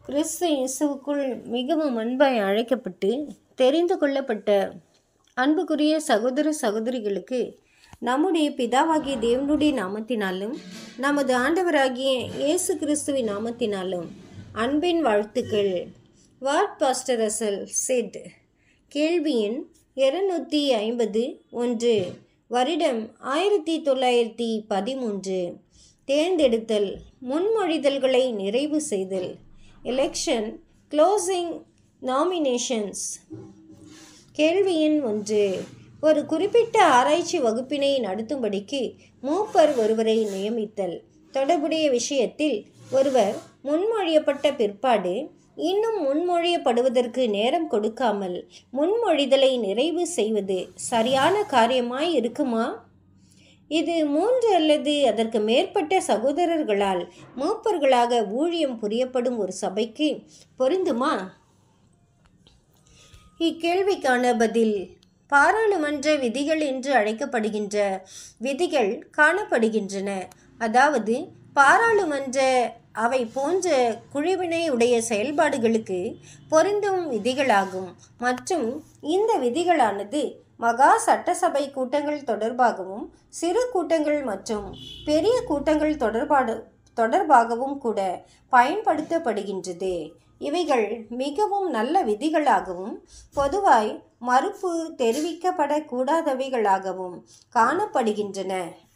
கிறிஸ்து இயேசுவுக்குள் மிகவும் அன்பாய் அழைக்கப்பட்டு தெரிந்து கொள்ளப்பட்ட அன்புக்குரிய சகோதர சகோதரிகளுக்கு நம்முடைய பிதாவாகிய தேவனுடைய நாமத்தினாலும் நமது ஆண்டவராகிய இயேசு கிறிஸ்துவின் நாமத்தினாலும் அன்பின் வாழ்த்துக்கள் வாட் பாஸ்டர் அசல் செட் கேள்வியின் இருநூற்றி ஐம்பது ஒன்று வருடம் ஆயிரத்தி தொள்ளாயிரத்தி பதிமூன்று தேர்ந்தெடுத்தல் முன்மொழிதல்களை நிறைவு செய்தல் எலெக்ஷன் க்ளோசிங் நாமினேஷன்ஸ் கேள்வியின் ஒன்று ஒரு குறிப்பிட்ட ஆராய்ச்சி வகுப்பினை நடத்தும்படிக்கு மூப்பர் ஒருவரை நியமித்தல் தொடர்புடைய விஷயத்தில் ஒருவர் முன்மொழியப்பட்ட பிற்பாடு இன்னும் முன்மொழியப்படுவதற்கு நேரம் கொடுக்காமல் முன்மொழிதலை நிறைவு செய்வது சரியான காரியமாய் இருக்குமா இது மூன்று அல்லது அதற்கு மேற்பட்ட சகோதரர்களால் மூப்பர்களாக ஊழியம் புரியப்படும் ஒரு சபைக்கு பொருந்துமா இக்கேள்விக்கான பதில் பாராளுமன்ற விதிகள் என்று அழைக்கப்படுகின்ற விதிகள் காணப்படுகின்றன அதாவது பாராளுமன்ற அவை போன்ற குழுவினை உடைய செயல்பாடுகளுக்கு பொருந்தும் விதிகளாகும் மற்றும் இந்த விதிகளானது மகா சட்டசபை கூட்டங்கள் தொடர்பாகவும் சிறு கூட்டங்கள் மற்றும் பெரிய கூட்டங்கள் தொடர்பாடு தொடர்பாகவும் கூட பயன்படுத்தப்படுகின்றது இவைகள் மிகவும் நல்ல விதிகளாகவும் பொதுவாய் மறுப்பு தெரிவிக்கப்படக்கூடாதவைகளாகவும் காணப்படுகின்றன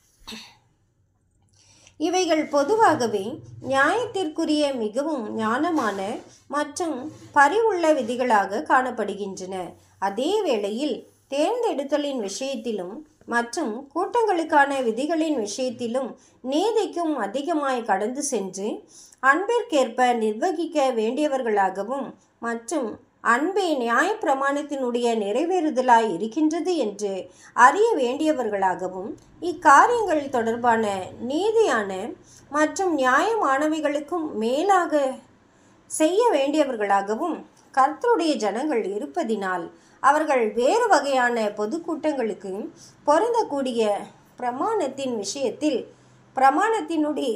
இவைகள் பொதுவாகவே நியாயத்திற்குரிய மிகவும் ஞானமான மற்றும் பரிவுள்ள விதிகளாக காணப்படுகின்றன அதே வேளையில் தேர்ந்தெடுத்தலின் விஷயத்திலும் மற்றும் கூட்டங்களுக்கான விதிகளின் விஷயத்திலும் நீதிக்கும் அதிகமாய் கடந்து சென்று அன்பிற்கேற்ப நிர்வகிக்க வேண்டியவர்களாகவும் மற்றும் அன்பே நியாயப்பிரமாணத்தினுடைய நிறைவேறுதலாய் இருக்கின்றது என்று அறிய வேண்டியவர்களாகவும் இக்காரியங்கள் தொடர்பான நீதியான மற்றும் நியாயமானவைகளுக்கும் மேலாக செய்ய வேண்டியவர்களாகவும் கர்த்தருடைய ஜனங்கள் இருப்பதினால் அவர்கள் வேறு வகையான பொதுக்கூட்டங்களுக்கு பொருந்தக்கூடிய பிரமாணத்தின் விஷயத்தில் பிரமாணத்தினுடைய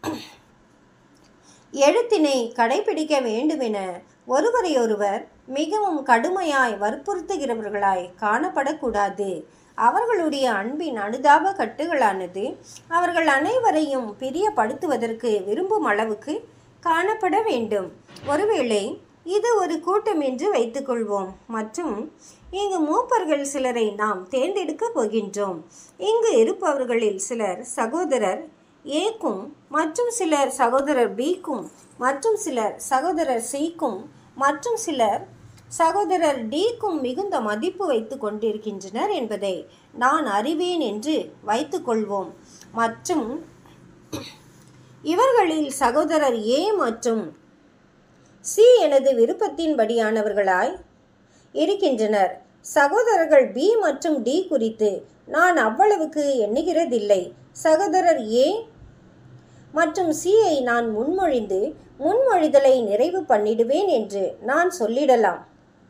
எழுத்தினை கடைபிடிக்க வேண்டுமென ஒருவரையொருவர் மிகவும் கடுமையாய் வற்புறுத்துகிறவர்களாய் காணப்படக்கூடாது அவர்களுடைய அன்பின் அனுதாப கட்டுகளானது அவர்கள் அனைவரையும் பிரியப்படுத்துவதற்கு விரும்பும் அளவுக்கு காணப்பட வேண்டும் ஒருவேளை இது ஒரு கூட்டம் என்று வைத்துக்கொள்வோம் மற்றும் இங்கு மூப்பர்கள் சிலரை நாம் தேர்ந்தெடுக்க போகின்றோம் இங்கு இருப்பவர்களில் சிலர் சகோதரர் ஏக்கும் மற்றும் சிலர் சகோதரர் பிக்கும் மற்றும் சிலர் சகோதரர் சிக்கும் மற்றும் சிலர் சகோதரர் டிக்கும் மிகுந்த மதிப்பு வைத்து கொண்டிருக்கின்றனர் என்பதை நான் அறிவேன் என்று வைத்துக்கொள்வோம் மற்றும் இவர்களில் சகோதரர் ஏ மற்றும் சி எனது விருப்பத்தின்படியானவர்களாய் இருக்கின்றனர் சகோதரர்கள் பி மற்றும் டி குறித்து நான் அவ்வளவுக்கு எண்ணுகிறதில்லை சகோதரர் ஏ மற்றும் சியை நான் முன்மொழிந்து முன்மொழிதலை நிறைவு பண்ணிடுவேன் என்று நான் சொல்லிடலாம்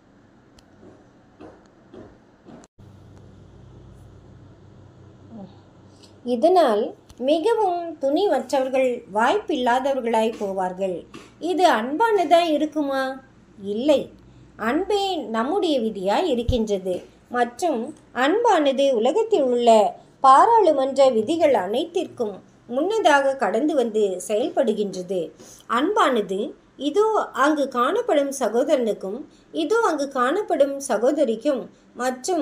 இதனால் மிகவும் துணிவற்றவர்கள் வாய்ப்பில்லாதவர்களாய் போவார்கள் இது அன்பானதா இருக்குமா இல்லை அன்பே நம்முடைய விதியாய் இருக்கின்றது மற்றும் அன்பானது உலகத்தில் உள்ள பாராளுமன்ற விதிகள் அனைத்திற்கும் முன்னதாக கடந்து வந்து செயல்படுகின்றது அன்பானது இதோ அங்கு காணப்படும் சகோதரனுக்கும் இதோ அங்கு காணப்படும் சகோதரிக்கும் மற்றும்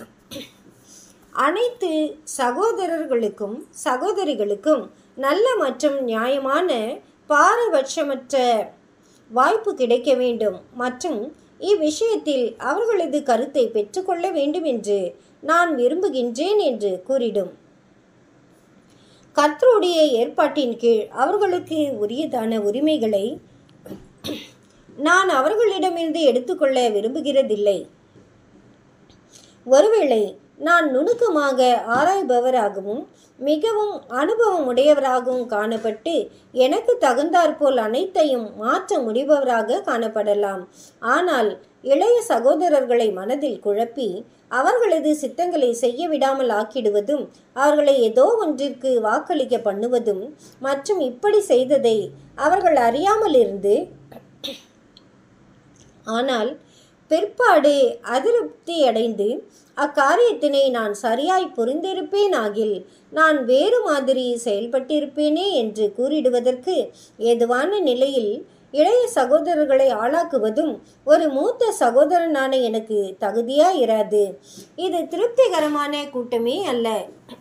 அனைத்து சகோதரர்களுக்கும் சகோதரிகளுக்கும் நல்ல மற்றும் நியாயமான பாரபட்சமற்ற வாய்ப்பு கிடைக்க வேண்டும் மற்றும் இவ்விஷயத்தில் அவர்களது கருத்தை பெற்றுக்கொள்ள வேண்டும் என்று நான் விரும்புகின்றேன் என்று கூறிடும் கர்த்தருடைய ஏற்பாட்டின் கீழ் அவர்களுக்கு உரியதான உரிமைகளை நான் அவர்களிடமிருந்து எடுத்துக்கொள்ள விரும்புகிறதில்லை ஒருவேளை நான் நுணுக்கமாக ஆராய்பவராகவும் மிகவும் அனுபவம் உடையவராகவும் காணப்பட்டு எனக்கு தகுந்தாற்போல் அனைத்தையும் மாற்ற முடிபவராக காணப்படலாம் ஆனால் இளைய சகோதரர்களை மனதில் குழப்பி அவர்களது சித்தங்களை செய்ய விடாமல் ஆக்கிடுவதும் அவர்களை ஏதோ ஒன்றிற்கு வாக்களிக்க பண்ணுவதும் மற்றும் இப்படி செய்ததை அவர்கள் அறியாமல் இருந்து ஆனால் பிற்பாடு அதிருப்தி அடைந்து அக்காரியத்தினை நான் சரியாய் புரிந்திருப்பேன் ஆகில் நான் வேறு மாதிரி செயல்பட்டிருப்பேனே என்று கூறிடுவதற்கு ஏதுவான நிலையில் இளைய சகோதரர்களை ஆளாக்குவதும் ஒரு மூத்த சகோதரனான எனக்கு தகுதியா இராது இது திருப்திகரமான கூட்டமே அல்ல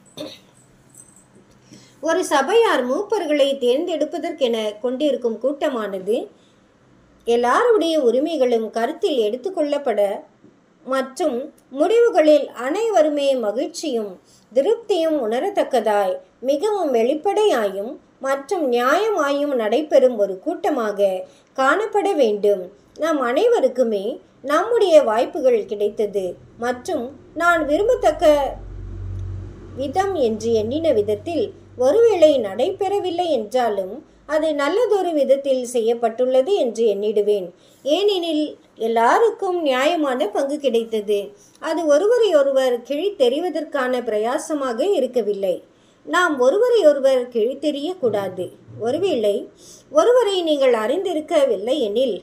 ஒரு சபையார் மூப்பர்களை தேர்ந்தெடுப்பதற்கென கொண்டிருக்கும் கூட்டமானது எல்லாருடைய உரிமைகளும் கருத்தில் எடுத்துக்கொள்ளப்பட மற்றும் முடிவுகளில் அனைவருமே மகிழ்ச்சியும் திருப்தியும் உணரத்தக்கதாய் மிகவும் வெளிப்படையாயும் மற்றும் நியாயமாயும் நடைபெறும் ஒரு கூட்டமாக காணப்பட வேண்டும் நம் அனைவருக்குமே நம்முடைய வாய்ப்புகள் கிடைத்தது மற்றும் நான் விரும்பத்தக்க விதம் என்று எண்ணின விதத்தில் ஒருவேளை நடைபெறவில்லை என்றாலும் அது நல்லதொரு விதத்தில் செய்யப்பட்டுள்ளது என்று எண்ணிடுவேன் ஏனெனில் எல்லாருக்கும் நியாயமான பங்கு கிடைத்தது அது ஒருவரை ஒருவர் கிழித்தெறிவதற்கான பிரயாசமாக இருக்கவில்லை நாம் ஒருவரை ஒருவர் கிழித்தெறியக்கூடாது ஒருவேளை ஒருவரை நீங்கள் அறிந்திருக்கவில்லை எனில்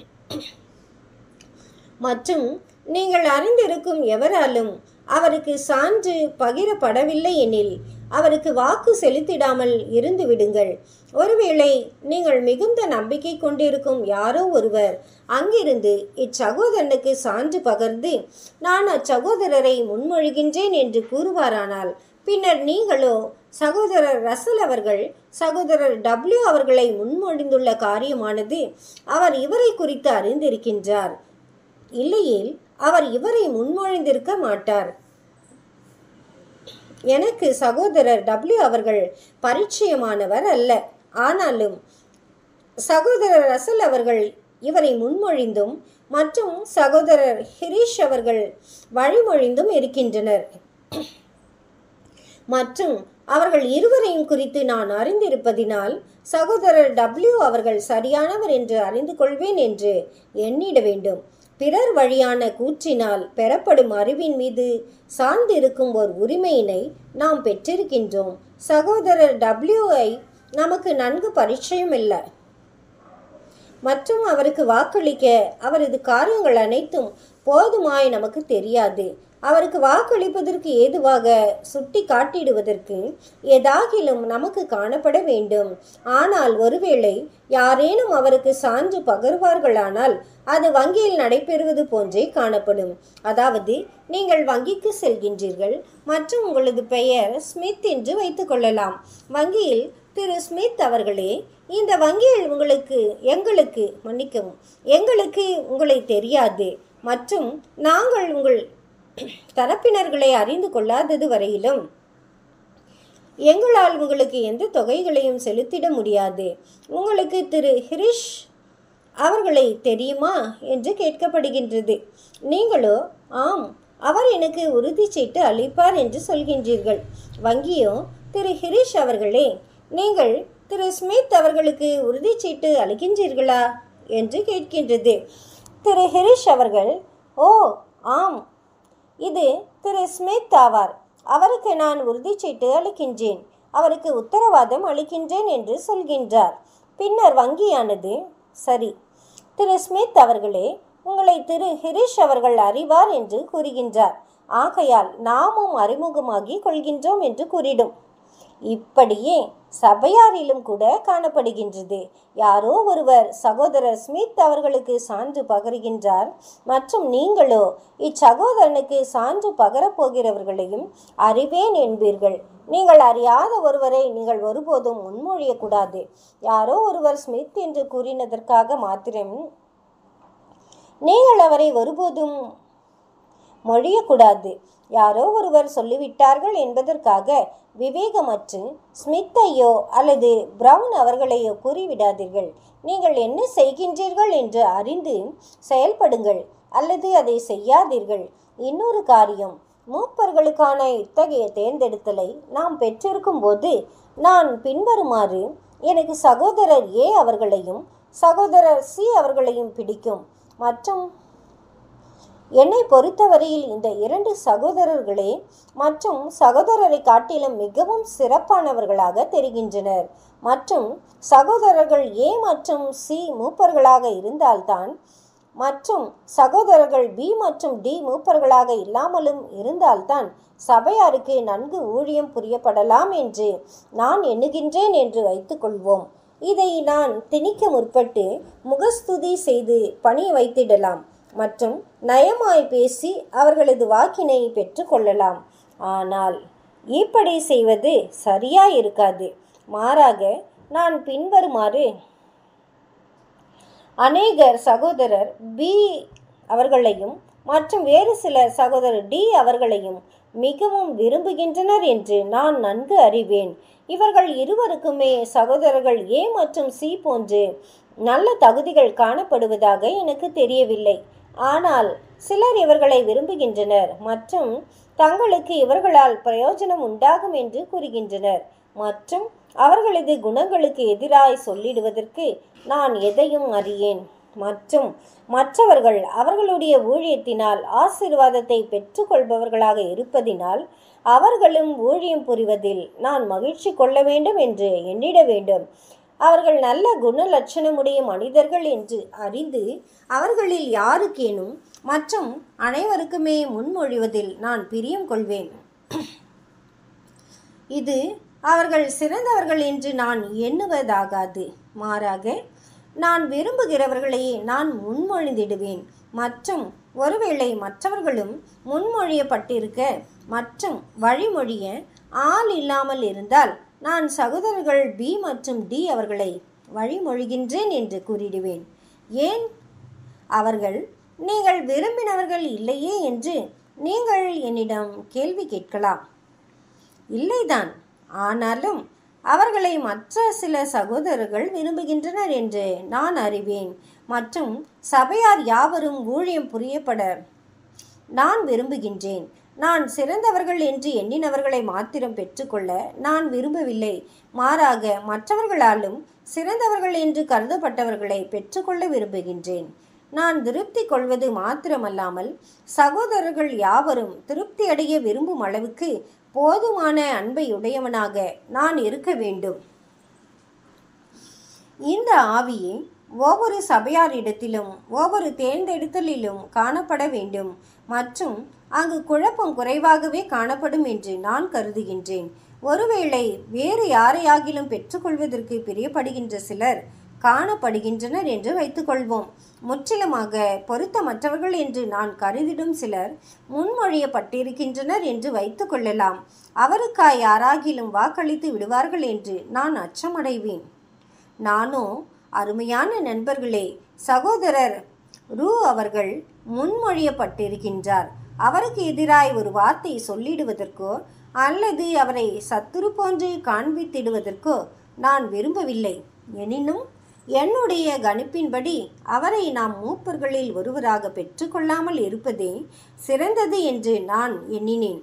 மற்றும் நீங்கள் அறிந்திருக்கும் எவராலும் அவருக்கு சான்று பகிரப்படவில்லை எனில் அவருக்கு வாக்கு செலுத்திடாமல் இருந்து விடுங்கள் ஒருவேளை நீங்கள் மிகுந்த நம்பிக்கை கொண்டிருக்கும் யாரோ ஒருவர் அங்கிருந்து இச்சகோதரனுக்கு சான்று பகர்ந்து நான் அச்சகோதரரை முன்மொழிகின்றேன் என்று கூறுவாரானால் பின்னர் நீங்களோ சகோதரர் ரசல் அவர்கள் சகோதரர் டபிள்யூ அவர்களை முன்மொழிந்துள்ள காரியமானது அவர் இவரை குறித்து அறிந்திருக்கின்றார் இல்லையேல் அவர் இவரை முன்மொழிந்திருக்க மாட்டார் எனக்கு சகோதரர் டபிள்யூ அவர்கள் பரிச்சயமானவர் அல்ல ஆனாலும் சகோதரர் ரசல் அவர்கள் இவரை முன்மொழிந்தும் மற்றும் சகோதரர் ஹிரீஷ் அவர்கள் வழிமொழிந்தும் இருக்கின்றனர் மற்றும் அவர்கள் இருவரையும் குறித்து நான் அறிந்திருப்பதினால் சகோதரர் டபிள்யூ அவர்கள் சரியானவர் என்று அறிந்து கொள்வேன் என்று எண்ணிட வேண்டும் பிறர் வழியான கூற்றினால் பெறப்படும் அறிவின் மீது சார்ந்திருக்கும் ஒரு உரிமையினை நாம் பெற்றிருக்கின்றோம் சகோதரர் டபிள்யூஐ நமக்கு நன்கு பரிச்சயம் இல்லை மற்றும் அவருக்கு வாக்களிக்க அவரது காரியங்கள் அனைத்தும் போதுமாய் நமக்கு தெரியாது அவருக்கு வாக்களிப்பதற்கு ஏதுவாக சுட்டி காட்டிடுவதற்கு ஏதாகிலும் நமக்கு காணப்பட வேண்டும் ஆனால் ஒருவேளை யாரேனும் அவருக்கு சான்று பகர்வார்களானால் அது வங்கியில் நடைபெறுவது போன்றே காணப்படும் அதாவது நீங்கள் வங்கிக்கு செல்கின்றீர்கள் மற்றும் உங்களது பெயர் ஸ்மித் என்று வைத்துக்கொள்ளலாம் வங்கியில் திரு ஸ்மித் அவர்களே இந்த வங்கியில் உங்களுக்கு எங்களுக்கு மன்னிக்கவும் எங்களுக்கு உங்களை தெரியாது மற்றும் நாங்கள் உங்கள் தரப்பினர்களை அறிந்து கொள்ளாதது வரையிலும் எங்களால் உங்களுக்கு எந்த தொகைகளையும் செலுத்திட முடியாது உங்களுக்கு திரு ஹிரிஷ் அவர்களை தெரியுமா என்று கேட்கப்படுகின்றது நீங்களோ ஆம் அவர் எனக்கு உறுதிச்சீட்டு அளிப்பார் என்று சொல்கின்றீர்கள் வங்கியோ திரு ஹிரிஷ் அவர்களே நீங்கள் திரு ஸ்மித் அவர்களுக்கு உறுதிச்சீட்டு அளிக்கின்றீர்களா என்று கேட்கின்றது திரு ஹிரிஷ் அவர்கள் ஓ ஆம் இது திரு ஸ்மித் ஆவார் அவருக்கு நான் உறுதிச்சீட்டு அளிக்கின்றேன் அவருக்கு உத்தரவாதம் அளிக்கின்றேன் என்று சொல்கின்றார் பின்னர் வங்கியானது சரி திரு ஸ்மித் அவர்களே உங்களை திரு ஹிரிஷ் அவர்கள் அறிவார் என்று கூறுகின்றார் ஆகையால் நாமும் அறிமுகமாகி கொள்கின்றோம் என்று கூறிடும் இப்படியே சபையாரிலும் கூட காணப்படுகின்றது யாரோ ஒருவர் சகோதரர் ஸ்மித் அவர்களுக்கு சான்று பகருகின்றார் மற்றும் நீங்களோ இச்சகோதரனுக்கு சான்று பகரப் போகிறவர்களையும் அறிவேன் என்பீர்கள் நீங்கள் அறியாத ஒருவரை நீங்கள் ஒருபோதும் முன்மொழியக்கூடாது யாரோ ஒருவர் ஸ்மித் என்று கூறினதற்காக மாத்திரம் நீங்கள் அவரை ஒருபோதும் மொழியக்கூடாது யாரோ ஒருவர் சொல்லிவிட்டார்கள் என்பதற்காக விவேகமற்று ஸ்மித்தையோ அல்லது பிரவுன் அவர்களையோ கூறிவிடாதீர்கள் நீங்கள் என்ன செய்கின்றீர்கள் என்று அறிந்து செயல்படுங்கள் அல்லது அதை செய்யாதீர்கள் இன்னொரு காரியம் மூப்பர்களுக்கான இத்தகைய தேர்ந்தெடுத்தலை நாம் பெற்றிருக்கும் போது நான் பின்வருமாறு எனக்கு சகோதரர் ஏ அவர்களையும் சகோதரர் சி அவர்களையும் பிடிக்கும் மற்றும் என்னை பொறுத்தவரையில் இந்த இரண்டு சகோதரர்களே மற்றும் சகோதரரை காட்டிலும் மிகவும் சிறப்பானவர்களாக தெரிகின்றனர் மற்றும் சகோதரர்கள் ஏ மற்றும் சி மூப்பர்களாக இருந்தால்தான் மற்றும் சகோதரர்கள் பி மற்றும் டி மூப்பர்களாக இல்லாமலும் இருந்தால்தான் சபையாருக்கு நன்கு ஊழியம் புரியப்படலாம் என்று நான் எண்ணுகின்றேன் என்று வைத்துக்கொள்வோம் இதை நான் திணிக்க முற்பட்டு முகஸ்துதி செய்து பணி வைத்திடலாம் மற்றும் நயமாய் பேசி அவர்களது வாக்கினை பெற்றுக்கொள்ளலாம் ஆனால் இப்படி செய்வது சரியாய் இருக்காது மாறாக நான் பின்வருமாறு அநேகர் சகோதரர் பி அவர்களையும் மற்றும் வேறு சிலர் சகோதரர் டி அவர்களையும் மிகவும் விரும்புகின்றனர் என்று நான் நன்கு அறிவேன் இவர்கள் இருவருக்குமே சகோதரர்கள் ஏ மற்றும் சி போன்று நல்ல தகுதிகள் காணப்படுவதாக எனக்கு தெரியவில்லை ஆனால் சிலர் இவர்களை விரும்புகின்றனர் மற்றும் தங்களுக்கு இவர்களால் பிரயோஜனம் உண்டாகும் என்று கூறுகின்றனர் மற்றும் அவர்களது குணங்களுக்கு எதிராய் சொல்லிடுவதற்கு நான் எதையும் அறியேன் மற்றும் மற்றவர்கள் அவர்களுடைய ஊழியத்தினால் ஆசீர்வாதத்தை பெற்றுக்கொள்பவர்களாக இருப்பதினால் அவர்களும் ஊழியம் புரிவதில் நான் மகிழ்ச்சி கொள்ள வேண்டும் என்று எண்ணிட வேண்டும் அவர்கள் நல்ல குணலட்சணமுடைய மனிதர்கள் என்று அறிந்து அவர்களில் யாருக்கேனும் மற்றும் அனைவருக்குமே முன்மொழிவதில் நான் பிரியம் கொள்வேன் இது அவர்கள் சிறந்தவர்கள் என்று நான் எண்ணுவதாகாது மாறாக நான் விரும்புகிறவர்களையே நான் முன்மொழிந்திடுவேன் மற்றும் ஒருவேளை மற்றவர்களும் முன்மொழியப்பட்டிருக்க மற்றும் வழிமொழிய ஆள் இல்லாமல் இருந்தால் நான் சகோதரர்கள் பி மற்றும் டி அவர்களை வழிமொழிகின்றேன் என்று கூறிடுவேன் ஏன் அவர்கள் நீங்கள் விரும்பினவர்கள் இல்லையே என்று நீங்கள் என்னிடம் கேள்வி கேட்கலாம் இல்லைதான் ஆனாலும் அவர்களை மற்ற சில சகோதரர்கள் விரும்புகின்றனர் என்று நான் அறிவேன் மற்றும் சபையார் யாவரும் ஊழியம் புரியப்பட நான் விரும்புகின்றேன் நான் சிறந்தவர்கள் என்று எண்ணினவர்களை மாத்திரம் பெற்றுக்கொள்ள நான் விரும்பவில்லை மாறாக மற்றவர்களாலும் சிறந்தவர்கள் என்று கருதப்பட்டவர்களை பெற்றுக்கொள்ள விரும்புகின்றேன் நான் திருப்தி கொள்வது மாத்திரமல்லாமல் சகோதரர்கள் யாவரும் திருப்தி அடைய விரும்பும் அளவுக்கு போதுமான அன்பை உடையவனாக நான் இருக்க வேண்டும் இந்த ஆவியை ஒவ்வொரு சபையாரிடத்திலும் ஒவ்வொரு தேர்ந்தெடுத்தலிலும் காணப்பட வேண்டும் மற்றும் அங்கு குழப்பம் குறைவாகவே காணப்படும் என்று நான் கருதுகின்றேன் ஒருவேளை வேறு யாரையாகிலும் பெற்றுக்கொள்வதற்கு பிரியப்படுகின்ற சிலர் காணப்படுகின்றனர் என்று வைத்துக்கொள்வோம் முற்றிலுமாக பொருத்தமற்றவர்கள் என்று நான் கருதிடும் சிலர் முன்மொழியப்பட்டிருக்கின்றனர் என்று வைத்துக்கொள்ளலாம் அவருக்காய் யாராகிலும் வாக்களித்து விடுவார்கள் என்று நான் அச்சமடைவேன் நானோ அருமையான நண்பர்களே சகோதரர் ரூ அவர்கள் முன்மொழியப்பட்டிருக்கின்றார் அவருக்கு எதிராய் ஒரு வார்த்தை சொல்லிடுவதற்கோ அல்லது அவரை சத்துரு போன்று காண்பித்திடுவதற்கோ நான் விரும்பவில்லை எனினும் என்னுடைய கணிப்பின்படி அவரை நாம் மூப்பர்களில் ஒருவராக பெற்றுக்கொள்ளாமல் இருப்பதே சிறந்தது என்று நான் எண்ணினேன்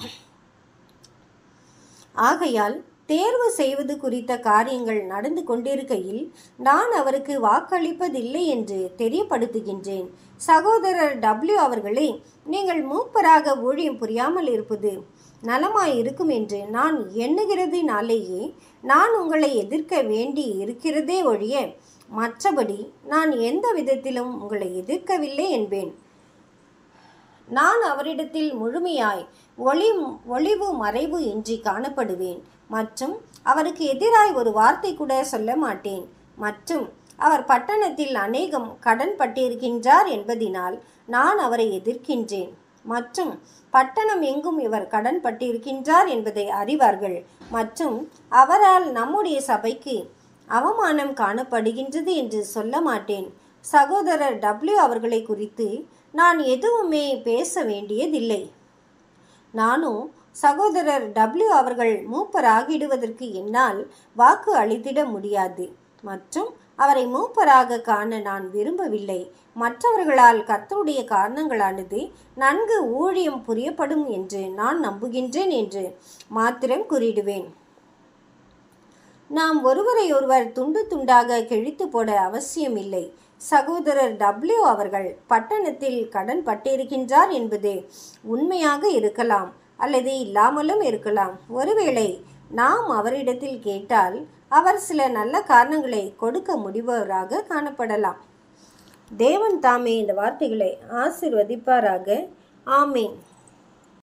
ஆகையால் தேர்வு செய்வது குறித்த காரியங்கள் நடந்து கொண்டிருக்கையில் நான் அவருக்கு வாக்களிப்பதில்லை என்று தெரியப்படுத்துகின்றேன் சகோதரர் டபிள்யூ அவர்களே நீங்கள் மூப்பராக ஊழியம் புரியாமல் இருப்பது நலமாய் இருக்கும் என்று நான் எண்ணுகிறதினாலேயே நான் உங்களை எதிர்க்க வேண்டி இருக்கிறதே ஒழிய மற்றபடி நான் எந்த விதத்திலும் உங்களை எதிர்க்கவில்லை என்பேன் நான் அவரிடத்தில் முழுமையாய் ஒளி ஒளிவு மறைவு இன்றி காணப்படுவேன் மற்றும் அவருக்கு எதிராய் ஒரு வார்த்தை கூட சொல்ல மாட்டேன் மற்றும் அவர் பட்டணத்தில் அநேகம் கடன் பட்டிருக்கின்றார் என்பதினால் நான் அவரை எதிர்க்கின்றேன் மற்றும் பட்டணம் எங்கும் இவர் கடன் பட்டிருக்கின்றார் என்பதை அறிவார்கள் மற்றும் அவரால் நம்முடைய சபைக்கு அவமானம் காணப்படுகின்றது என்று சொல்ல மாட்டேன் சகோதரர் டபிள்யூ அவர்களை குறித்து நான் எதுவுமே பேச வேண்டியதில்லை நானும் சகோதரர் டபிள்யூ அவர்கள் மூப்பராகிடுவதற்கு என்னால் வாக்கு அளித்திட முடியாது மற்றும் அவரை மூப்பராக காண நான் விரும்பவில்லை மற்றவர்களால் கர்த்தருடைய காரணங்களானது நன்கு ஊழியம் புரியப்படும் என்று நான் நம்புகின்றேன் என்று மாத்திரம் கூறிடுவேன் நாம் ஒருவரை ஒருவர் துண்டு துண்டாக கிழித்து போட அவசியமில்லை சகோதரர் டபிள்யூ அவர்கள் பட்டணத்தில் கடன் பட்டிருக்கின்றார் என்பது உண்மையாக இருக்கலாம் அல்லது இல்லாமலும் இருக்கலாம் ஒருவேளை நாம் அவரிடத்தில் கேட்டால் அவர் சில நல்ல காரணங்களை கொடுக்க முடிபவராக காணப்படலாம் தேவன் தாமே இந்த வார்த்தைகளை ஆசிர்வதிப்பாராக ஆமேன்